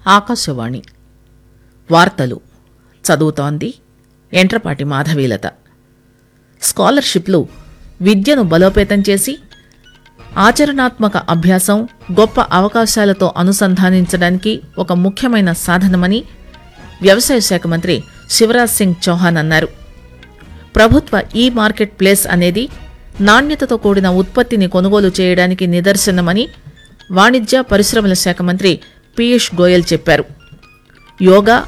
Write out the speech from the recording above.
ఆకాశవాణి వార్తలు చదువుతోంది ఎంట్రపాటి మాధవీలత స్కాలర్షిప్లు విద్యను బలోపేతం చేసి ఆచరణాత్మక అభ్యాసం గొప్ప అవకాశాలతో అనుసంధానించడానికి ఒక ముఖ్యమైన సాధనమని వ్యవసాయ శాఖ మంత్రి శివరాజ్ సింగ్ చౌహాన్ అన్నారు ప్రభుత్వ ఈ మార్కెట్ ప్లేస్ అనేది నాణ్యతతో కూడిన ఉత్పత్తిని కొనుగోలు చేయడానికి నిదర్శనమని వాణిజ్య పరిశ్రమల శాఖ మంత్రి పీయూష్ గోయల్ చెప్పారు యోగా